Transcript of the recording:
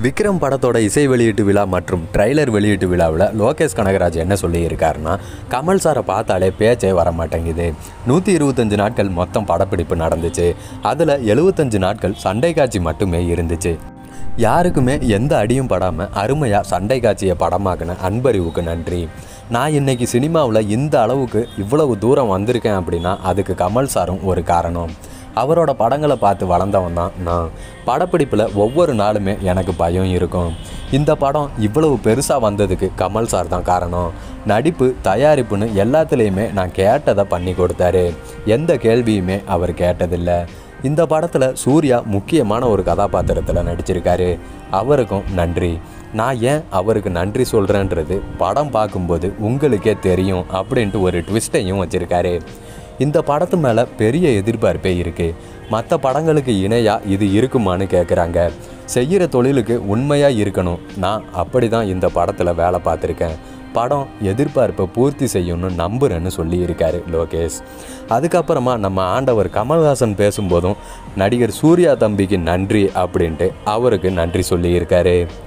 விக்ரம் படத்தோட இசை வெளியீட்டு விழா மற்றும் ட்ரைலர் வெளியீட்டு விழாவில் லோகேஷ் கனகராஜ் என்ன சொல்லியிருக்காருன்னா கமல் சாரை பார்த்தாலே பேச்சே வர மாட்டேங்குது நூற்றி இருபத்தஞ்சு நாட்கள் மொத்தம் படப்பிடிப்பு நடந்துச்சு அதில் எழுபத்தஞ்சு நாட்கள் சண்டை காட்சி மட்டுமே இருந்துச்சு யாருக்குமே எந்த அடியும் படாமல் அருமையாக சண்டை காட்சியை படமாக்கின அன்பறிவுக்கு நன்றி நான் இன்னைக்கு சினிமாவில் இந்த அளவுக்கு இவ்வளவு தூரம் வந்திருக்கேன் அப்படின்னா அதுக்கு கமல் சாரும் ஒரு காரணம் அவரோட படங்களை பார்த்து வளர்ந்தவன் தான் நான் படப்பிடிப்பில் ஒவ்வொரு நாளுமே எனக்கு பயம் இருக்கும் இந்த படம் இவ்வளவு பெருசாக வந்ததுக்கு கமல் சார் தான் காரணம் நடிப்பு தயாரிப்புன்னு எல்லாத்துலேயுமே நான் கேட்டதை பண்ணி கொடுத்தாரு எந்த கேள்வியுமே அவர் கேட்டதில்லை இந்த படத்தில் சூர்யா முக்கியமான ஒரு கதாபாத்திரத்தில் நடிச்சிருக்காரு அவருக்கும் நன்றி நான் ஏன் அவருக்கு நன்றி சொல்கிறேன்றது படம் பார்க்கும்போது உங்களுக்கே தெரியும் அப்படின்ட்டு ஒரு ட்விஸ்ட்டையும் வச்சுருக்காரு இந்த படத்து மேலே பெரிய எதிர்பார்ப்பே இருக்குது மற்ற படங்களுக்கு இணையாக இது இருக்குமான்னு கேட்குறாங்க செய்கிற தொழிலுக்கு உண்மையாக இருக்கணும் நான் அப்படி தான் இந்த படத்தில் வேலை பார்த்துருக்கேன் படம் எதிர்பார்ப்பை பூர்த்தி செய்யணும்னு நம்புறேன்னு சொல்லியிருக்காரு லோகேஷ் அதுக்கப்புறமா நம்ம ஆண்டவர் கமல்ஹாசன் பேசும்போதும் நடிகர் சூர்யா தம்பிக்கு நன்றி அப்படின்ட்டு அவருக்கு நன்றி சொல்லியிருக்காரு